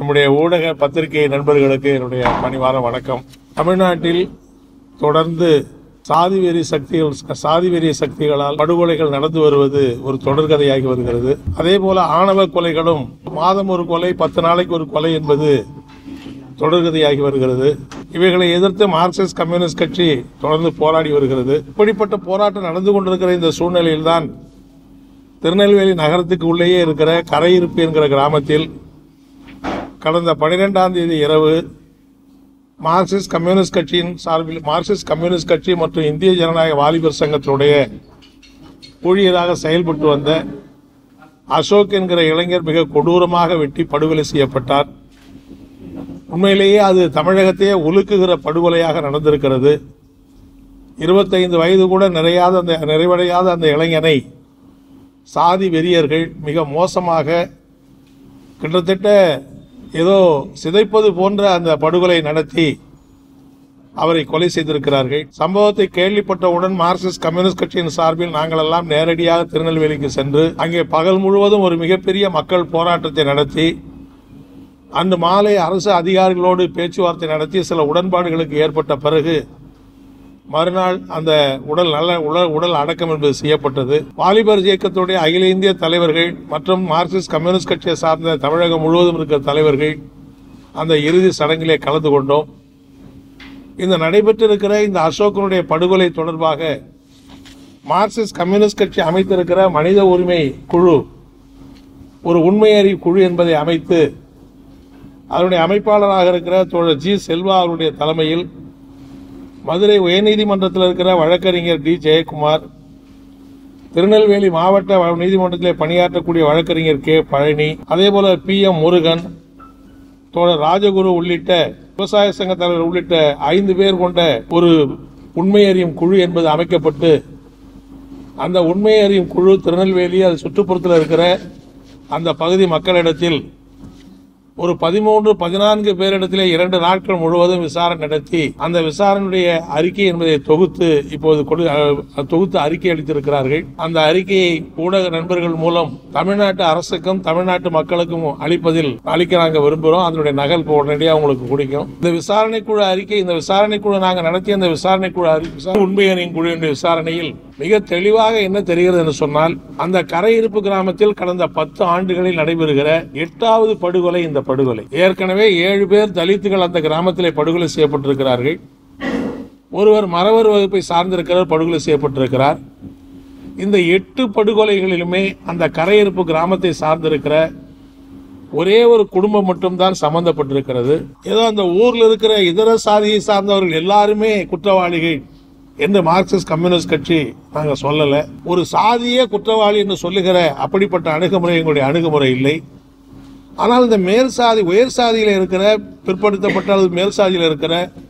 நம்முடைய ஊடக பத்திரிகை நண்பர்களுக்கு என்னுடைய பணிவார வணக்கம் தமிழ்நாட்டில் தொடர்ந்து சாதி வெறி சக்திகள் சாதி வெறி சக்திகளால் படுகொலைகள் நடந்து வருவது ஒரு தொடர்கதையாகி வருகிறது அதே போல ஆணவ கொலைகளும் மாதம் ஒரு கொலை பத்து நாளைக்கு ஒரு கொலை என்பது தொடர்கதையாகி வருகிறது இவைகளை எதிர்த்து மார்க்சிஸ்ட் கம்யூனிஸ்ட் கட்சி தொடர்ந்து போராடி வருகிறது இப்படிப்பட்ட போராட்டம் நடந்து கொண்டிருக்கிற இந்த சூழ்நிலையில்தான் திருநெல்வேலி நகரத்துக்கு உள்ளேயே இருக்கிற கரையிருப்பு என்கிற கிராமத்தில் கடந்த பனிரெண்டாம் தேதி இரவு மார்க்சிஸ்ட் கம்யூனிஸ்ட் கட்சியின் சார்பில் மார்க்சிஸ்ட் கம்யூனிஸ்ட் கட்சி மற்றும் இந்திய ஜனநாயக வாலிபர் சங்கத்தினுடைய ஊழியராக செயல்பட்டு வந்த அசோக் என்கிற இளைஞர் மிக கொடூரமாக வெட்டி படுகொலை செய்யப்பட்டார் உண்மையிலேயே அது தமிழகத்தையே உலுக்குகிற படுகொலையாக நடந்திருக்கிறது இருபத்தைந்து வயது கூட நிறையாத அந்த நிறைவடையாத அந்த இளைஞனை சாதி வெறியர்கள் மிக மோசமாக கிட்டத்தட்ட ஏதோ சிதைப்பது போன்ற அந்த படுகொலை நடத்தி அவரை கொலை செய்திருக்கிறார்கள் சம்பவத்தை கேள்விப்பட்டவுடன் மார்க்சிஸ்ட் கம்யூனிஸ்ட் கட்சியின் சார்பில் நாங்கள் எல்லாம் நேரடியாக திருநெல்வேலிக்கு சென்று அங்கே பகல் முழுவதும் ஒரு மிகப்பெரிய மக்கள் போராட்டத்தை நடத்தி அன்று மாலை அரசு அதிகாரிகளோடு பேச்சுவார்த்தை நடத்தி சில உடன்பாடுகளுக்கு ஏற்பட்ட பிறகு மறுநாள் அந்த உடல் நல்ல உடல் உடல் அடக்கம் என்பது செய்யப்பட்டது வாலிபர் இயக்கத்துடைய அகில இந்திய தலைவர்கள் மற்றும் மார்க்சிஸ்ட் கம்யூனிஸ்ட் கட்சியை சார்ந்த தமிழகம் முழுவதும் இருக்கிற தலைவர்கள் அந்த இறுதி சடங்கிலே கலந்து கொண்டோம் இந்த நடைபெற்றிருக்கிற இந்த அசோகனுடைய படுகொலை தொடர்பாக மார்க்சிஸ்ட் கம்யூனிஸ்ட் கட்சி அமைத்திருக்கிற மனித உரிமை குழு ஒரு உண்மையறி குழு என்பதை அமைத்து அதனுடைய அமைப்பாளராக இருக்கிற தோழர் ஜி செல்வா அவருடைய தலைமையில் மதுரை உயர்நீதிமன்றத்தில் இருக்கிற வழக்கறிஞர் டி ஜெயக்குமார் திருநெல்வேலி மாவட்ட வ- நீதிமன்றத்தில் பணியாற்றக்கூடிய வழக்கறிஞர் கே பழனி அதே போல பி எம் முருகன் தோழர் ராஜகுரு உள்ளிட்ட விவசாய சங்க தலைவர் உள்ளிட்ட ஐந்து பேர் கொண்ட ஒரு உண்மை அறியும் குழு என்பது அமைக்கப்பட்டு அந்த உண்மை அறியும் குழு திருநெல்வேலி அது சுற்றுப்புறத்தில் இருக்கிற அந்த பகுதி மக்களிடத்தில் ஒரு பதிமூன்று பதினான்கு பேரிடத்திலே இரண்டு நாட்கள் முழுவதும் விசாரணை நடத்தி அந்த விசாரணையுடைய அறிக்கை என்பதை தொகுத்து இப்போது கொடு- அஹ், தொகுத்து அறிக்கை அளித்திருக்கிறார்கள் அந்த அறிக்கையை ஊடக நண்பர்கள் மூலம் தமிழ்நாட்டு அரசுக்கும் தமிழ்நாட்டு மக்களுக்கும் அளிப்பதில் அளிக்க நாங்க விரும்புகிறோம் அதனுடைய நகல் இப்போ உடனடியாக உங்களுக்கு குடிக்கும் இந்த விசாரணை குழு அறிக்கை இந்த விசாரணை குழு நாங்க நடத்திய அந்த விசாரணை குழு அறிக்கை உண்மையறியும் குழுவினுடைய விசாரணையில் மிக தெளிவாக என்ன தெரிகிறது என்று சொன்னால் அந்த கரையிருப்பு கிராமத்தில் கடந்த பத்து ஆண்டுகளில் நடைபெறுகிற எட்டாவது படுகொலை இந்த படுகொலை ஏற்கனவே ஏழு பேர் தலித்துகள் அந்த கிராமத்திலே படுகொலை செய்யப்பட்டிருக்கிறார்கள் ஒருவர் மறவர் வகுப்பை சார்ந்திருக்கிறவர் படுகொலை செய்யப்பட்டிருக்கிறார் இந்த எட்டு படுகொலைகளிலுமே அந்த கரையிருப்பு கிராமத்தை சார்ந்திருக்கிற ஒரே ஒரு குடும்பம் மட்டும்தான் சம்பந்தப்பட்டிருக்கிறது ஏதோ அந்த ஊர்ல இருக்கிற இதர சாதியை சார்ந்தவர்கள் எல்லாருமே குற்றவாளிகள் என்று மார்க்சிஸ்ட் கம்யூனிஸ்ட் கட்சி நாங்க சொல்லல ஒரு சாதியே குற்றவாளி என்று சொல்லுகிற அப்படிப்பட்ட அணுகுமுறை எங்களுடைய அணுகுமுறை இல்லை ஆனால் இந்த மேல் சாதி உயர் சாதியில இருக்கிற பிற்படுத்தப்பட்ட அல்லது மேல் சாதியில இருக்கிற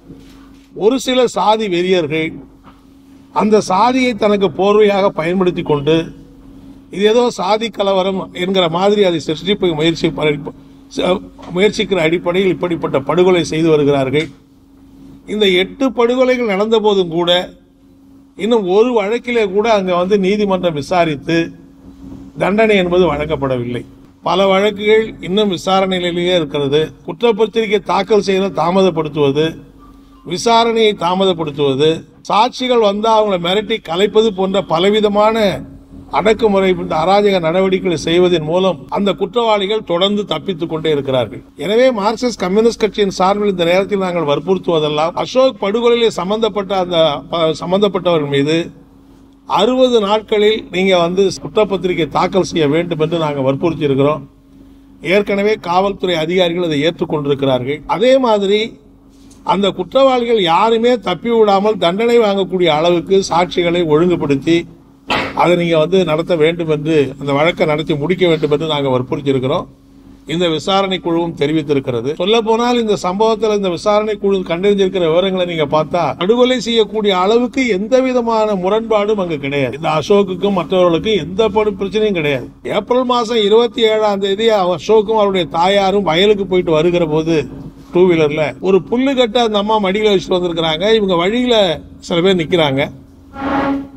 ஒரு சில சாதி வெறியர்கள் அந்த சாதியை தனக்கு போர்வையாக பயன்படுத்தி கொண்டு இது ஏதோ சாதி கலவரம் என்கிற மாதிரி அதை சிருஷ்டிப்பு முயற்சி ச- முயற்சிக்கிற அடிப்படையில் இப்படிப்பட்ட படுகொலை செய்து வருகிறார்கள் இந்த எட்டு படுகொலைகள் நடந்த போதும் கூட இன்னும் ஒரு வழக்கிலே கூட அங்க வந்து நீதிமன்றம் விசாரித்து தண்டனை என்பது வழங்கப்படவில்லை பல வழக்குகள் இன்னும் விசாரணையிலேயே இருக்கிறது குற்றப்பத்திரிகை தாக்கல் செய்ய தாமதப்படுத்துவது விசாரணையை தாமதப்படுத்துவது சாட்சிகள் வந்தா அவங்களை மிரட்டி கலைப்பது போன்ற பலவிதமான அடக்குமுறை இந்த அராஜக நடவடிக்கைகளை செய்வதன் மூலம் அந்த குற்றவாளிகள் தொடர்ந்து தப்பித்துக் கொண்டே இருக்கிறார்கள் எனவே மார்க்சிஸ்ட் கம்யூனிஸ்ட் கட்சியின் சார்பில் இந்த நேரத்தில் நாங்கள் வற்புறுத்துவதெல்லாம் அசோக் படுகொலையில் சம்பந்தப்பட்ட அந்த ப- சம்பந்தப்பட்டவர்கள் மீது அறுபது நாட்களில் நீங்க வந்து குற்றப்பத்திரிகை தாக்கல் செய்ய வேண்டும் என்று நாங்கள் வற்புறுத்தி இருக்கிறோம் ஏற்கனவே காவல்துறை அதிகாரிகள் அதை ஏற்றுக்கொண்டிருக்கிறார்கள் அதே மாதிரி அந்த குற்றவாளிகள் யாருமே தப்பி விடாமல் தண்டனை வாங்கக்கூடிய அளவுக்கு சாட்சிகளை ஒழுங்குபடுத்தி அதை நீங்க வந்து நடத்த வேண்டும் என்று அந்த வழக்கை நடத்தி முடிக்க வேண்டும் என்று நாங்கள் வற்புறுத்தி இருக்கிறோம் இந்த விசாரணை குழுவும் தெரிவித்திருக்கிறது சொல்ல போனால் இந்த சம்பவத்தில் இந்த விசாரணை குழு கண்டறிஞ்சிருக்கிற விவரங்களை நீங்க பார்த்தா படுகொலை செய்யக்கூடிய அளவுக்கு எந்த விதமான முரண்பாடும் அங்கு கிடையாது இந்த அசோக்குக்கும் மற்றவர்களுக்கும் எந்த படு பிரச்சனையும் கிடையாது ஏப்ரல் மாசம் இருபத்தி ஏழாம் தேதி அசோக்கும் அவருடைய தாயாரும் வயலுக்கு போயிட்டு வருகிற போது டூ வீலர்ல ஒரு புல்லு கட்ட அந்த அம்மா மடியில வச்சுட்டு வந்திருக்கிறாங்க இவங்க வழியில சில பேர் நிக்கிறாங்க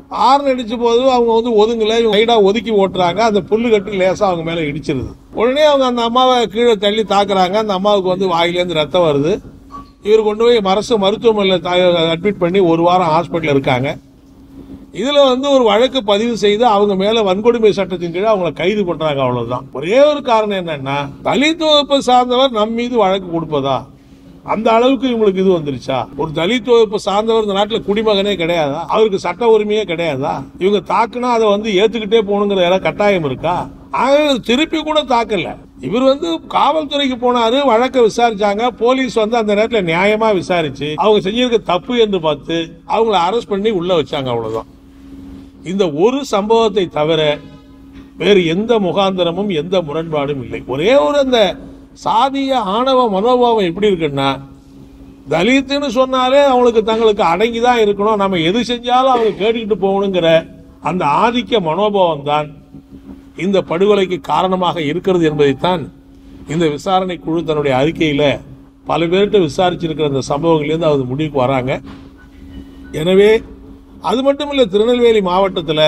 ஆர்ன் அடிச்ச போது அவங்க வந்து ஒதுங்கல இவங்க லைடா ஒதுக்கி ஓட்டுறாங்க அந்த புல்லு கட்டு லேசா அவங்க மேல இடிச்சிருது உடனே அவங்க அந்த அம்மாவை கீழே தள்ளி தாக்குறாங்க அந்த அம்மாவுக்கு வந்து வாயிலேருந்து ரத்தம் வருது இவர் கொண்டு போய் அரசு மருத்துவமனையில் அட்மிட் பண்ணி ஒரு வாரம் ஹாஸ்பிட்டல் இருக்காங்க இதுல வந்து ஒரு வழக்கு பதிவு செய்து அவங்க மேல வன்கொடுமை சட்டத்தின் கீழ் அவங்களை கைது பண்றாங்க அவ்வளவுதான் ஒரே ஒரு காரணம் என்னன்னா தலித் வகுப்பை சார்ந்தவர் நம் மீது வழக்கு கொடுப்பதா அந்த அளவுக்கு இவங்களுக்கு இது வந்துருச்சா ஒரு தலித் வகுப்பு சார்ந்தவர் இந்த நாட்டுல குடிமகனே கிடையாதா அவருக்கு சட்ட உரிமையே கிடையாதா இவங்க தாக்குனா அதை வந்து ஏத்துக்கிட்டே போகணுங்கிற ஏதாவது கட்டாயம் இருக்கா ஆக திருப்பி கூட தாக்கல இவர் வந்து காவல்துறைக்கு போனாரு வழக்கை விசாரிச்சாங்க போலீஸ் வந்து அந்த நேரத்தில் நியாயமா விசாரிச்சு அவங்க செஞ்சிருக்க தப்பு என்று பார்த்து அவங்கள அரெஸ்ட் பண்ணி உள்ள வச்சாங்க அவ்வளவுதான் இந்த ஒரு சம்பவத்தை தவிர வேறு எந்த முகாந்திரமும் எந்த முரண்பாடும் இல்லை ஒரே ஒரு அந்த சாதிய ஆணவ மனோபாவம் எப்படி இருக்குன்னா தலித்துன்னு சொன்னாலே அவங்களுக்கு தங்களுக்கு அடங்கி தான் இருக்கணும் நம்ம எது செஞ்சாலும் அவங்க கேட்டுக்கிட்டு போகணுங்கிற அந்த ஆதிக்க மனோபாவம் தான் இந்த படுகொலைக்கு காரணமாக இருக்கிறது என்பதைத்தான் இந்த விசாரணை குழு தன்னுடைய அறிக்கையில பல பேர்கிட்ட விசாரிச்சிருக்கிற அந்த சம்பவங்கள்லேருந்து அவர் முடிவுக்கு வராங்க எனவே அது மட்டும் இல்லை திருநெல்வேலி மாவட்டத்தில்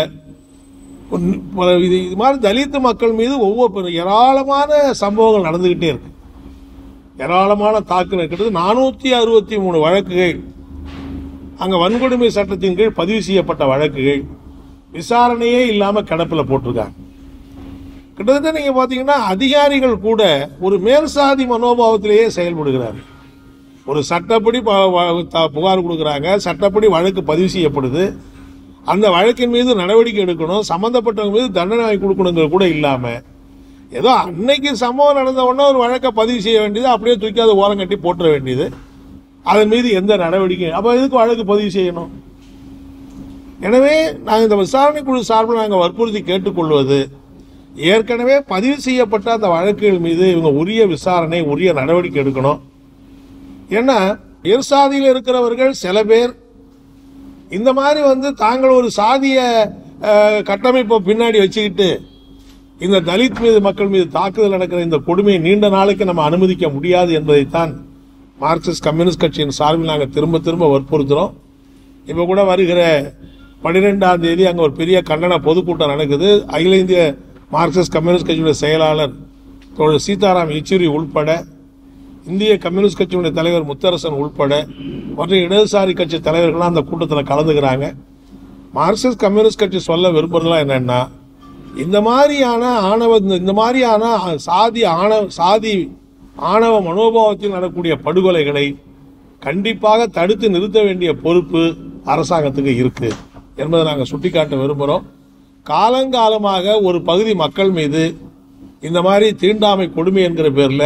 இது இது மாதிரி தலித் மக்கள் மீது ஒவ்வொரு ஏராளமான சம்பவங்கள் நடந்துகிட்டே இருக்கு ஏராளமான தாக்குதல் கிட்டத்தட்ட நானூற்றி அறுபத்தி மூணு வழக்குகள் அங்கே வன்கொடுமை சட்டத்தின் கீழ் பதிவு செய்யப்பட்ட வழக்குகள் விசாரணையே இல்லாமல் கிடப்பில் போட்டிருக்காங்க கிட்டத்தட்ட நீங்கள் பார்த்தீங்கன்னா அதிகாரிகள் கூட ஒரு மேல் சாதி மனோபாவத்திலேயே செயல்படுகிறார் ஒரு சட்டப்படி ப- வ- த- புகார் கொடுக்குறாங்க சட்டப்படி வழக்கு பதிவு செய்யப்படுது அந்த வழக்கின் மீது நடவடிக்கை எடுக்கணும் சம்பந்தப்பட்டவங்க மீது தண்டனை வாங்கி கொடுக்கணுங்கிற கூட இல்லாமல் ஏதோ அன்னைக்கு சம்பவம் நடந்த உடனே ஒரு வழக்கை பதிவு செய்ய வேண்டியது அப்படியே தூக்கி அதை ஓரம் கட்டி போட்டுற வேண்டியது அதன் மீது எந்த நடவடிக்கை அப்போ எதுக்கு வழக்கு பதிவு செய்யணும் எனவே நாங்கள் இந்த விசாரணை குழு சார்பில் நாங்கள் வற்புறுத்தி கேட்டுக்கொள்வது ஏற்கனவே பதிவு செய்யப்பட்ட அந்த வழக்குகள் மீது இவங்க உரிய விசாரணை உரிய நடவடிக்கை எடுக்கணும் ஏன்னா உயர் சாதியில் இருக்கிறவர்கள் சில பேர் இந்த மாதிரி வந்து தாங்கள் ஒரு சாதிய அஹ், கட்டமைப்பை பின்னாடி வச்சுக்கிட்டு இந்த தலித் மீது மக்கள் மீது தாக்குதல் நடக்கிற இந்த கொடுமையை நீண்ட நாளைக்கு நம்ம அனுமதிக்க முடியாது என்பதைத்தான் மார்க்சிஸ்ட் கம்யூனிஸ்ட் கட்சியின் சார்பில் நாங்கள் திரும்ப திரும்ப வற்புறுத்துறோம் இப்போ கூட வருகிற பன்னிரெண்டாம் தேதி அங்கே ஒரு பெரிய கண்டன பொதுக்கூட்டம் நடக்குது அகில இந்திய மார்க்சிஸ்ட் கம்யூனிஸ்ட் கட்சியுடைய செயலாளர் தோழர் சீதாராம் யெச்சூரி உள்பட இந்திய கம்யூனிஸ்ட் கட்சியுடைய தலைவர் முத்தரசன் உள்பட மற்ற இடதுசாரி கட்சி தலைவர்கள்லாம் அந்த கூட்டத்தில் கலந்துக்கிறாங்க மார்க்சிஸ்ட் கம்யூனிஸ்ட் கட்சி சொல்ல விரும்புறதுலாம் என்னன்னா இந்த மாதிரியான ஆணவ இந்த- இந்த மாதிரியான சாதி ஆணவ சாதி ஆணவ மனோபாவத்தில் நடக்கக்கூடிய படுகொலைகளை கண்டிப்பாக தடுத்து நிறுத்த வேண்டிய பொறுப்பு அரசாங்கத்துக்கு இருக்கு என்பதை நாங்கள் சுட்டிக்காட்ட விரும்புகிறோம் காலங்காலமாக ஒரு பகுதி மக்கள் மீது இந்த மாதிரி தீண்டாமை கொடுமை என்கிற பேர்ல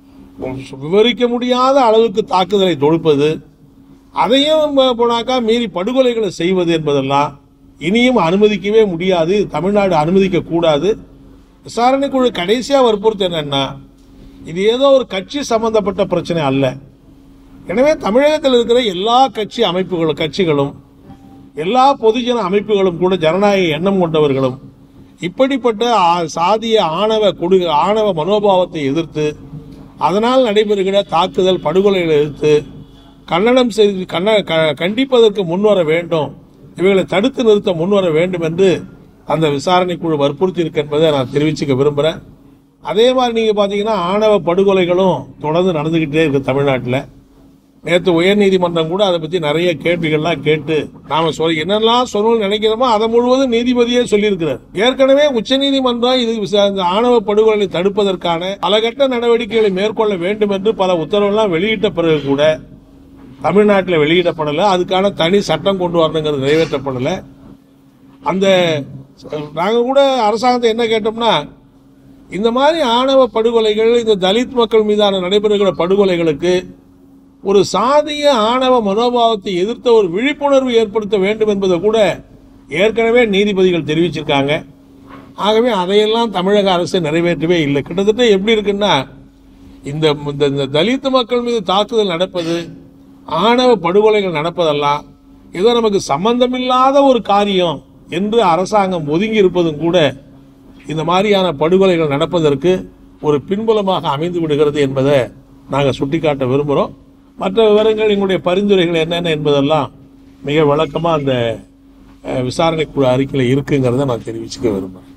விவரிக்க முடியாத அளவுக்கு தாக்குதலை தொடுப்பது அதையும் ப- போனாக்கா மீறி படுகொலைகளை செய்வது என்பதெல்லாம் இனியும் அனுமதிக்கவே முடியாது தமிழ்நாடு அனுமதிக்க கூடாது விசாரணை குழு கடைசியா வற்புறுத்து என்னன்னா இது ஏதோ ஒரு கட்சி சம்பந்தப்பட்ட பிரச்சனை அல்ல எனவே தமிழகத்தில் இருக்கிற எல்லா கட்சி அமைப்புகளும் கட்சிகளும் எல்லா பொதுஜன அமைப்புகளும் கூட ஜனநாயக எண்ணம் கொண்டவர்களும் இப்படிப்பட்ட ஆ- சாதிய ஆணவ கொடு ஆணவ மனோபாவத்தை எதிர்த்து அதனால் நடைபெறுகிற தாக்குதல் படுகொலைகளை எதிர்த்து கண்டனம் செய்து கண்ண க- கண்டிப்பதற்கு முன்வர வேண்டும் இவைகளை தடுத்து நிறுத்த முன்வர வேண்டும் என்று அந்த விசாரணை குழு வற்புறுத்தி இருக்கு என்பதை நான் தெரிவிச்சுக்க விரும்புகிறேன் அதே மாதிரி நீங்க பாத்தீங்கன்னா ஆணவ படுகொலைகளும் தொடர்ந்து நடந்துகிட்டே இருக்கு தமிழ்நாட்டில் நேற்று உயர்நீதிமன்றம் கூட அதை பத்தி நிறைய கேள்விகள்லாம் கேட்டு நாம சொல் என்னெல்லாம் சொல்லணும்னு நினைக்கிறோமோ அதை முழுவதும் நீதிபதியே சொல்லியிருக்கிறார் ஏற்கனவே உச்சநீதிமன்றம் இது விசா- இந்த ஆணவ படுகொலை தடுப்பதற்கான பலகட்ட நடவடிக்கைகளை மேற்கொள்ள வேண்டும் என்று பல உத்தரவுலாம் வெளியிட்ட பிறகு கூட தமிழ்நாட்டில் வெளியிடப்படலை அதுக்கான தனி சட்டம் கொண்டு வரணுங்கிறது நிறைவேற்றப்படலை அந்த நாங்கள் கூட அரசாங்கத்தை என்ன கேட்டோம்னா இந்த மாதிரி ஆணவ படுகொலைகள் இந்த தலித் மக்கள் மீதான நடைபெறுகிற படுகொலைகளுக்கு ஒரு சாதிய ஆணவ மனோபாவத்தை எதிர்த்த ஒரு விழிப்புணர்வு ஏற்படுத்த வேண்டும் என்பதை கூட ஏற்கனவே நீதிபதிகள் தெரிவிச்சிருக்காங்க ஆகவே அதையெல்லாம் தமிழக அரசு நிறைவேற்றவே இல்லை கிட்டத்தட்ட எப்படி இருக்குன்னா இந்த இந்த- இந்த தலித் மக்கள் மீது தாக்குதல் நடப்பது ஆணவ படுகொலைகள் நடப்பதெல்லாம் ஏதோ நமக்கு சம்பந்தமில்லாத ஒரு காரியம் என்று அரசாங்கம் ஒதுங்கி இருப்பதும் கூட இந்த மாதிரியான படுகொலைகள் நடப்பதற்கு ஒரு பின்புலமாக அமைந்து விடுகிறது என்பதை நாங்கள் சுட்டிக்காட்ட விரும்புகிறோம் மற்ற விவரங்கள் எங்களுடைய பரிந்துரைகள் என்னென்ன என்பதெல்லாம் மிக விளக்கமாக அந்த அஹ், விசாரணை குழு அறிக்கையில் இருக்குங்கிறத நான் தெரிவிச்சுக்க விரும்புகிறேன்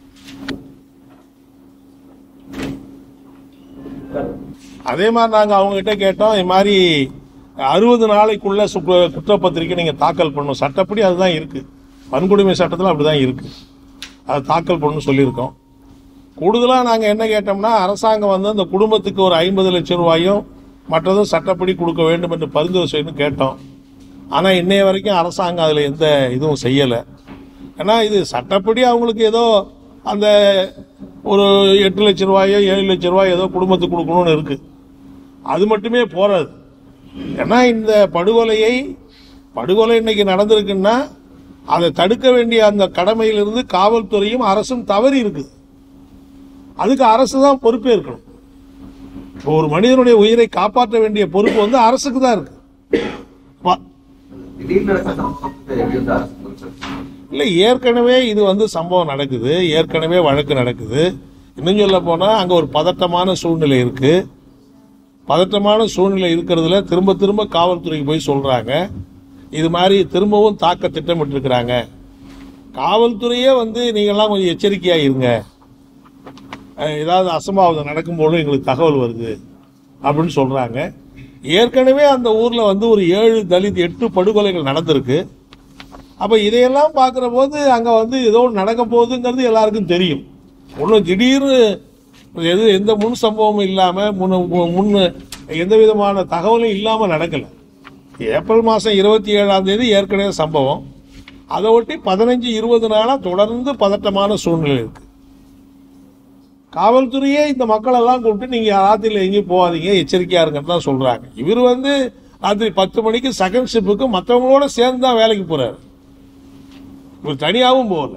அதே மாதிரி நாங்கள் அவங்ககிட்ட கேட்டோம் இது மாதிரி அறுபது நாளைக்குள்ள சுக்கு- குற்றப்பத்திரிக்கை நீங்கள் தாக்கல் பண்ணணும் சட்டப்படி அதுதான் இருக்குது வன்கொடுமை சட்டத்தில் அப்படி தான் இருக்குது அதை தாக்கல் பண்ணணும்னு சொல்லியிருக்கோம் கூடுதலாக நாங்கள் என்ன கேட்டோம்னா அரசாங்கம் வந்து அந்த குடும்பத்துக்கு ஒரு ஐம்பது லட்சம் ரூபாயும் மற்றதும் சட்டப்படி கொடுக்க வேண்டும் என்று பரிந்துரை செய்யணும் கேட்டோம் ஆனால் இன்னைய வரைக்கும் அரசாங்கம் அதில் எந்த இதுவும் செய்யலை ஏன்னா இது சட்டப்படி அவங்களுக்கு ஏதோ அந்த ஒரு எட்டு லட்ச ரூபாயோ ஏழு லட்ச ரூபாயோ ஏதோ குடும்பத்துக்கு கொடுக்கணும்னு இருக்கு அது மட்டுமே போறாது ஏன்னா இந்த படுகொலையை படுகொலை இன்னைக்கு நடந்திருக்குன்னா அதை தடுக்க வேண்டிய அந்த கடமையிலிருந்து காவல்துறையும் அரசும் தவறி இருக்கு அதுக்கு அரசு தான் பொறுப்பேற்கணும் இப்போ ஒரு மனிதனுடைய உயிரை காப்பாற்ற வேண்டிய பொறுப்பு வந்து அரசுக்கு தான் இருக்கு வ- திடீர்னு நடந்த சம்பவத்தை எப்படி வந்து அரசு பொறுப்பேற்கும்? இல்லை ஏற்கனவே இது வந்து சம்பவம் நடக்குது ஏற்கனவே வழக்கு நடக்குது இன்னும் சொல்ல போனால் அங்கே ஒரு பதட்டமான சூழ்நிலை இருக்கு பதட்டமான சூழ்நிலை இருக்கிறதுல திரும்ப திரும்ப காவல்துறைக்கு போய் சொல்றாங்க இது மாதிரி திரும்பவும் தாக்க திட்டமிட்டிருக்கிறாங்க காவல்துறையே வந்து நீங்கள்லாம் கொஞ்சம் எச்சரிக்கையா இருங்க அஹ் ஏதாவது அசம்பாவிதம் நடக்கும்போது எங்களுக்கு தகவல் வருது அப்படின்னு சொல்றாங்க ஏற்கனவே அந்த ஊர்ல வந்து ஒரு ஏழு தலித் எட்டு படுகொலைகள் நடந்திருக்கு அப்ப இதையெல்லாம் பார்க்கிற போது அங்க வந்து ஏதோ ஒண்ணு நடக்க போகுதுங்கிறது எல்லாருக்கும் தெரியும் ஒன்றும் திடீர்னு எது எந்த முன் சம்பவமும் இல்லாம முன் முன் எந்த விதமான தகவலும் இல்லாம நடக்கல ஏப்ரல் மாசம் இருபத்தி ஏழாம் தேதி ஏற்கனவே சம்பவம் அதை ஒட்டி பதினஞ்சு இருபது நாளா தொடர்ந்து பதட்டமான சூழ்நிலை இருக்கு காவல்துறையே இந்த மக்கள் எல்லாம் கூப்பிட்டு நீங்க ராத்திரில எங்கேயும் போகாதீங்க எச்சரிக்கையா இருங்கன்னு தான் சொல்றாங்க இவர் வந்து ராத்திரி பத்து மணிக்கு செகண்ட் ஷிப்புக்கு மற்றவங்களோட சேர்ந்து தான் வேலைக்கு போறாரு இவர் தனியாகவும் போகல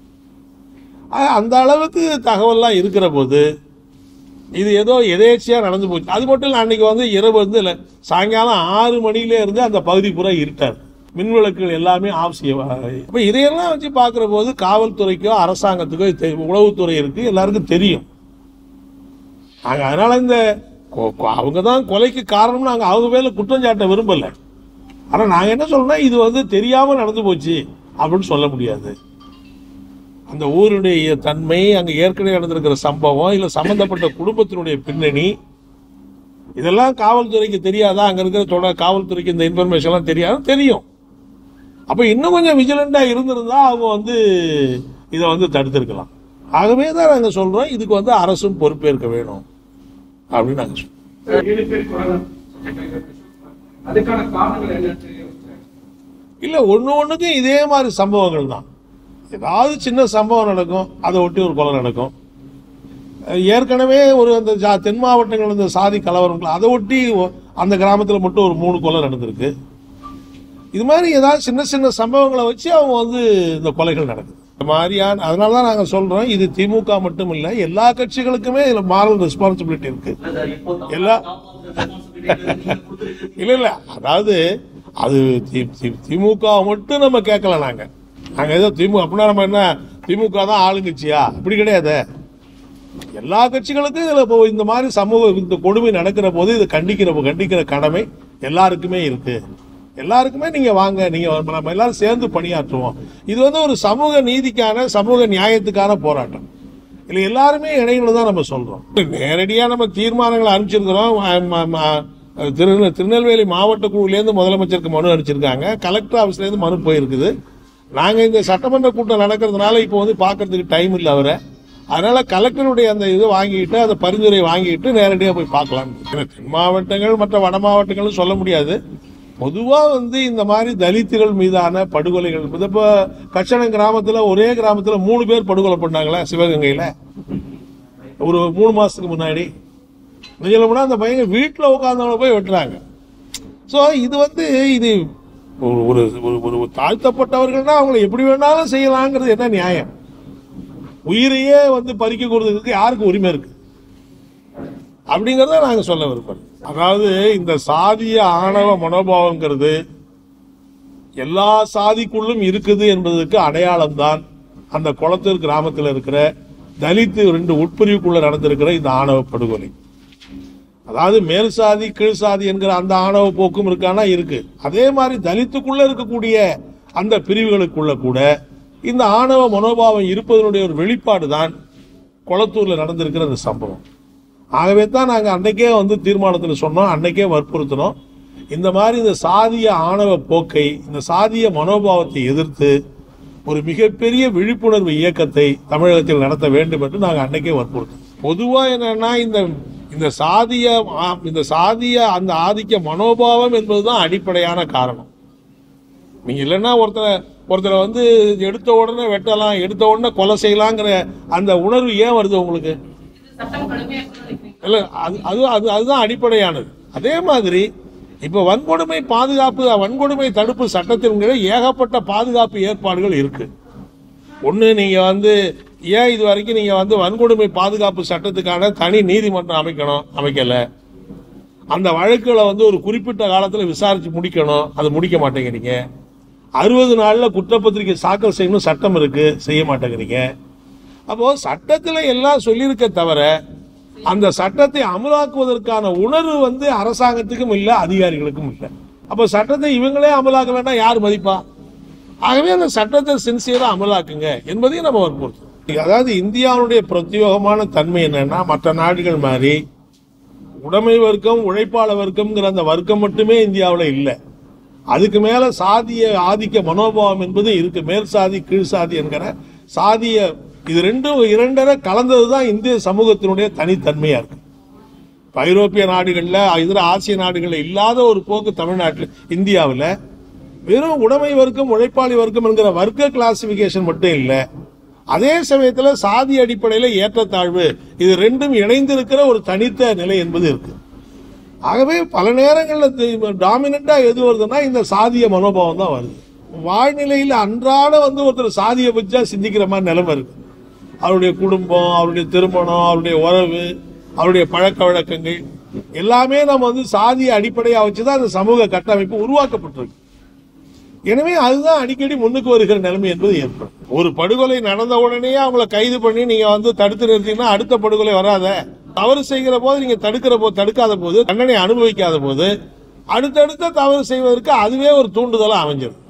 ஆ- அந்த அளவுக்கு தகவல்லாம் இருக்கிற போது இது ஏதோ எதேச்சியா நடந்து போச்சு அது மட்டும் இல்லை அன்னைக்கு வந்து இரவு வந்து இல்ல, சாயங்காலம் ஆறு மணியிலே இருந்து அந்த பகுதி பூரா இருட்டார் மின் விளக்குகள் எல்லாமே ஆஃப் செய்ய இப்போ இதையெல்லாம் வச்சு பார்க்குற போது காவல்துறைக்கோ அரசாங்கத்துக்கோ தெ- உளவுத்துறை இருக்கு எல்லாருக்கும் தெரியும் நாங்கள் அதனால இந்த கொ- கொ- அவங்க தான் கொலைக்கு காரணம்னு நாங்கள் அவங்க மேல குற்றம் சாட்ட விரும்பல ஆனால் நாங்கள் என்ன சொல்றோம்னா இது வந்து தெரியாம நடந்து போச்சு அப்படின்னு சொல்ல முடியாது அந்த ஊருடைய தன்மை அங்க ஏற்கனவே நடந்திருக்கிற சம்பவம் இல்ல சம்பந்தப்பட்ட குடும்பத்தினுடைய பின்னணி இதெல்லாம் காவல்துறைக்கு தெரியாதா அங்க இருக்கிற தொடர் காவல்துறைக்கு இந்த இன்ஃபர்மேஷன் எல்லாம் தெரியாது தெரியும் அப்ப இன்னும் கொஞ்சம் விஜிலண்டா இருந்திருந்தா அவங்க வந்து இதை வந்து தடுத்திருக்கலாம் ஆகவே தான் நாங்க சொல்றோம் இதுக்கு வந்து அரசும் பொறுப்பேற்க வேணும் அப்படின்னு நாங்க சொல்றோம் ஏழு பேர் கொலை அதுக்கான காரணங்கள் என்னன்னு இல்ல ஒண்ணு ஒண்ணுக்கும் இதே மாதிரி சம்பவங்கள் தான் ஏதாவது சின்ன சம்பவம் நடக்கும் அதை ஒட்டி ஒரு கொலை நடக்கும் அஹ் ஏற்கனவே ஒரு அந்த ஜா- தென் மாவட்டங்கள் இந்த சாதி கலவரங்கள் அதை ஒட்டி ஒ- அந்த கிராமத்தில் மட்டும் ஒரு மூணு கொலை நடந்திருக்கு இது மாதிரி ஏதாவது சின்ன சின்ன சம்பவங்களை வச்சு அவங்க வந்து இந்த கொலைகள் நடக்குது இந்த மாதிரியான அதனால தான் நாங்கள் சொல்றோம் இது திமுக மட்டும் இல்லை எல்லா கட்சிகளுக்குமே இதில் மாரல் ரெஸ்பான்சிபிலிட்டி இருக்கு எல்லா இல்ல இல்ல அதாவது அது தி- தி- திமுக மட்டும் நம்ம கேட்கல நாங்க நாங்க ஏதோ திமுக அப்படின்னா நம்ம என்ன திமுக தான் ஆளுங்கட்சியா அப்படி கிடையாது எல்லா கட்சிகளுக்கும் இதுல இப்போ இந்த மாதிரி சமூக இந்த கொடுமை நடக்கிற போது இதை கண்டிக்கிற கண்டிக்கிற கடமை எல்லாருக்குமே இருக்கு எல்லாருக்குமே நீங்க வாங்க நீங்க நம்ம எல்லாரும் சேர்ந்து பணியாற்றுவோம் இது வந்து ஒரு சமூக நீதிக்கான சமூக நியாயத்துக்கான போராட்டம் இல்ல எல்லாருமே இணையணும் தான் நம்ம சொல்றோம் நேரடியா நம்ம தீர்மானங்களை அனுப்பிச்சிருக்கிறோம் ம- ம- ம- திரு திருநெல்வேலி மாவட்ட குழுவிலேருந்து முதலமைச்சருக்கு மனு அனுப்பிச்சிருக்காங்க கலெக்டர் ஆஃபீஸ்லேருந்து மனு போயிருக்குது நாங்க இந்த சட்டமன்ற கூட்டம் நடக்கிறதுனால இப்போ வந்து பார்க்கறதுக்கு டைம் இல்லை அவரை அதனால கலெக்டருடைய அந்த இது வாங்கிட்டு அந்த பரிந்துரை வாங்கிட்டு நேரடியாக போய் பார்க்கலாம் தென் மாவட்டங்கள் மற்ற வட மாவட்டங்களும் சொல்ல முடியாது பொதுவா வந்து இந்த மாதிரி தலித்துகள் மீதான படுகொலைகள் இப்போ கச்சனம் கிராமத்துல ஒரே கிராமத்துல மூணு பேர் படுகொலை பண்ணாங்களே சிவகங்கையில ஒரு மூணு மாசத்துக்கு முன்னாடி நிஜம்னா அந்த பையன் வீட்டில் உட்காந்தவங்கள போய் வெட்டுறாங்க ஸோ இது வந்து இது ஒரு ஒரு ஒரு- ஒரு தாழ்த்தப்பட்டவர்கள்னா அவங்களை எப்படி வேணாலும் செய்யலாங்கிறது என்ன நியாயம் உயிரையே வந்து பறிக்க கொடுத்ததுக்கு யாருக்கு உரிமை இருக்கு அப்படிங்கறத நாங்க சொல்ல விரும்புறோம் அதாவது இந்த சாதிய ஆணவ மனோபாவங்கிறது எல்லா சாதிக்குள்ளும் இருக்குது என்பதற்கு அடையாளம் தான் அந்த குளத்தூர் கிராமத்தில் இருக்கிற தலித்து ரெண்டு உட்பிரிவுக்குள்ள நடந்திருக்கிற இந்த ஆணவ படுகொலை அதாவது மேல் சாதி கீழ் சாதி என்கிற அந்த ஆணவ போக்கும் இருக்கானா இருக்கு அதே மாதிரி தலித்துக்குள்ள இருக்கக்கூடிய அந்த பிரிவுகளுக்குள்ள கூட இந்த ஆணவ மனோபாவம் இருப்பதனுடைய ஒரு வெளிப்பாடு தான் கொளத்தூர்ல நடந்திருக்கிற இந்த சம்பவம் ஆகவே தான் நாங்கள் அன்னைக்கே வந்து தீர்மானத்தில் சொன்னோம் அன்னைக்கே வற்புறுத்தினோம் இந்த மாதிரி இந்த சாதிய ஆணவ போக்கை இந்த சாதிய மனோபாவத்தை எதிர்த்து ஒரு மிகப்பெரிய விழிப்புணர்வு இயக்கத்தை தமிழகத்தில் நடத்த வேண்டும் என்று நாங்கள் அன்னைக்கே வற்புறுத்தோம் பொதுவாக என்னன்னா இந்த இந்த சாதிய ஆ- இந்த சாதிய அந்த ஆதிக்க மனோபாவம் என்பதுதான் அடிப்படையான காரணம் நீங்க இல்லைன்னா ஒருத்தரை ஒருத்தரை வந்து எடுத்த உடனே வெட்டலாம் எடுத்த உடனே கொலை செய்யலாங்கிற அந்த உணர்வு ஏன் வருது உங்களுக்கு சட்டம் கடுமையா இருக்கணும்னு நினைக்கிறீங்க இல்ல அது அது அது அதுதான் அடிப்படையானது அதே மாதிரி இப்ப வன்கொடுமை பாதுகாப்பு வன்கொடுமை தடுப்பு சட்டத்தின் கீழ் ஏகப்பட்ட பாதுகாப்பு ஏற்பாடுகள் இருக்கு ஒண்ணு நீங்க வந்து ஏன் இது வரைக்கும் நீங்க வந்து வன்கொடுமை பாதுகாப்பு சட்டத்துக்கான தனி நீதிமன்றம் அமைக்கணும் அமைக்கல அந்த வழக்குகளை வந்து ஒரு குறிப்பிட்ட காலத்துல விசாரிச்சு முடிக்கணும் அதை முடிக்க மாட்டேங்கிறீங்க அறுபது நாள்ல குற்றப்பத்திரிக்கை தாக்கல் செய்யணும் சட்டம் இருக்கு செய்ய மாட்டேங்கிறீங்க அப்போ சட்டத்துல எல்லாம் சொல்லியிருக்க தவிர அந்த சட்டத்தை அமலாக்குவதற்கான உணர்வு வந்து அரசாங்கத்துக்கும் இல்ல அதிகாரிகளுக்கும் இல்ல அப்ப சட்டத்தை இவங்களே அமலாக்க வேண்டாம் யார் மதிப்பா ஆகவே அந்த சட்டத்தை சின்சியரா அமலாக்குங்க என்பதையும் நம்ம வற்புறுத்தோம் அதாவது இந்தியாவுடைய பிரத்யேகமான தன்மை என்னன்னா மற்ற நாடுகள் மாதிரி உடைமை வர்க்கம் உழைப்பாளர் வர்க்கம்ங்கிற அந்த வர்க்கம் மட்டுமே இந்தியாவில் இல்லை அதுக்கு மேல சாதிய ஆதிக்க மனோபாவம் என்பது இருக்கு மேல் சாதி கீழ் சாதி என்கிற சாதிய இது ரெண்டும் இரண்டரை கலந்ததுதான் இந்திய சமூகத்தினுடைய தனித்தன்மையா இருக்கு இப்ப ஐரோப்பிய நாடுகள்ல இதர ஆசிய நாடுகள்ல இல்லாத ஒரு போக்கு தமிழ்நாட்டில் இந்தியாவில் வெறும் உடைமை வர்க்கம் உழைப்பாளி வர்க்கம் என்கிற வர்க்க கிளாசிபிகேஷன் மட்டும் இல்லை அதே சமயத்துல சாதி அடிப்படையில ஏற்றத்தாழ்வு இது ரெண்டும் இணைந்திருக்கிற ஒரு தனித்த நிலை என்பது இருக்கு ஆகவே பல நேரங்களில் டாமினண்டா எது வருதுன்னா இந்த சாதிய மனோபாவம் தான் வருது வாழ்நிலையில் அன்றாட வந்து ஒருத்தர் சாதியை பற்றியா சிந்திக்கிற மாதிரி நிலைமை இருக்கு அவருடைய குடும்பம் அவருடைய திருமணம் அவருடைய உறவு அவருடைய பழக்க வழக்கங்கள் எல்லாமே நம்ம வந்து சாதிய அடிப்படையா வச்சுதான் அந்த சமூக கட்டமைப்பு உருவாக்கப்பட்டிருக்கு எனவே அதுதான் அடிக்கடி முன்னுக்கு வருகிற நிலைமை என்பது ஏற்படும் ஒரு படுகொலை நடந்த உடனே அவங்கள கைது பண்ணி நீங்க வந்து தடுத்து நிறுத்தீங்கன்னா அடுத்த படுகொலை வராத தவறு செய்கிற போது நீங்க தடுக்கிற போது தடுக்காத போது தண்டனை அனுபவிக்காத போது அடுத்தடுத்த தவறு செய்வதற்கு அதுவே ஒரு தூண்டுதலா அமைஞ்சிடும்